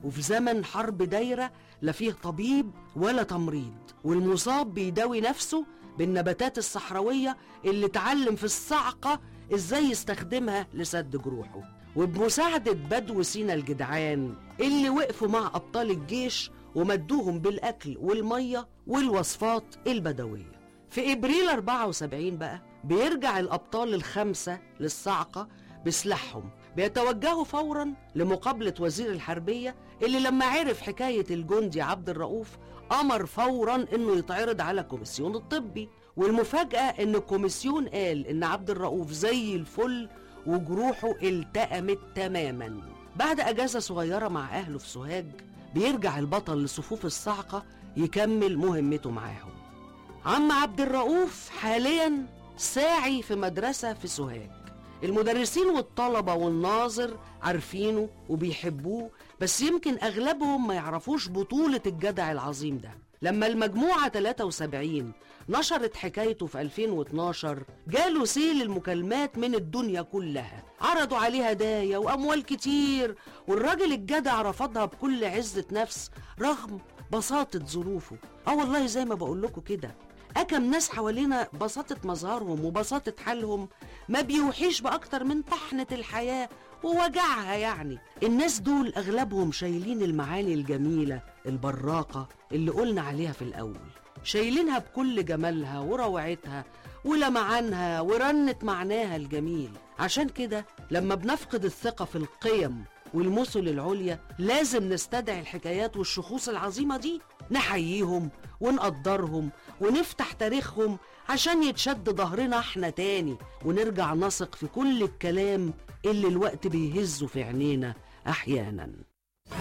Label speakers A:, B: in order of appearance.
A: وفي زمن حرب دايرة لا فيه طبيب ولا تمريض والمصاب بيداوي نفسه بالنباتات الصحراوية اللي اتعلم في الصعقة ازاي يستخدمها لسد جروحه وبمساعدة بدو سينا الجدعان اللي وقفوا مع أبطال الجيش ومدوهم بالأكل والمية والوصفات البدوية في إبريل 74 بقى بيرجع الأبطال الخمسة للصعقة بسلاحهم بيتوجهوا فورا لمقابلة وزير الحربية اللي لما عرف حكاية الجندي عبد الرؤوف أمر فورا إنه يتعرض على كوميسيون الطبي والمفاجأة إن الكوميسيون قال إن عبد الرؤوف زي الفل وجروحه التأمت تماما بعد أجازة صغيرة مع أهله في سوهاج بيرجع البطل لصفوف الصعقة يكمل مهمته معاهم عم عبد الرؤوف حاليا ساعي في مدرسة في سوهاج المدرسين والطلبة والناظر عارفينه وبيحبوه بس يمكن أغلبهم ما يعرفوش بطولة الجدع العظيم ده لما المجموعة 73 نشرت حكايته في 2012 جاله سيل المكالمات من الدنيا كلها عرضوا عليه هدايا وأموال كتير والراجل الجدع رفضها بكل عزة نفس رغم بساطة ظروفه اه والله زي ما بقول لكم كده أكم ناس حوالينا بساطة مظهرهم وبساطة حالهم ما بيوحيش بأكتر من طحنة الحياة ووجعها يعني الناس دول أغلبهم شايلين المعاني الجميلة البراقة اللي قلنا عليها في الأول شايلينها بكل جمالها وروعتها ولمعانها ورنة معناها الجميل عشان كده لما بنفقد الثقة في القيم والمثل العليا لازم نستدعي الحكايات والشخوص العظيمة دي نحييهم ونقدرهم ونفتح تاريخهم عشان يتشد ظهرنا احنا تاني ونرجع نثق في كل الكلام اللي الوقت بيهزه في عينينا احيانا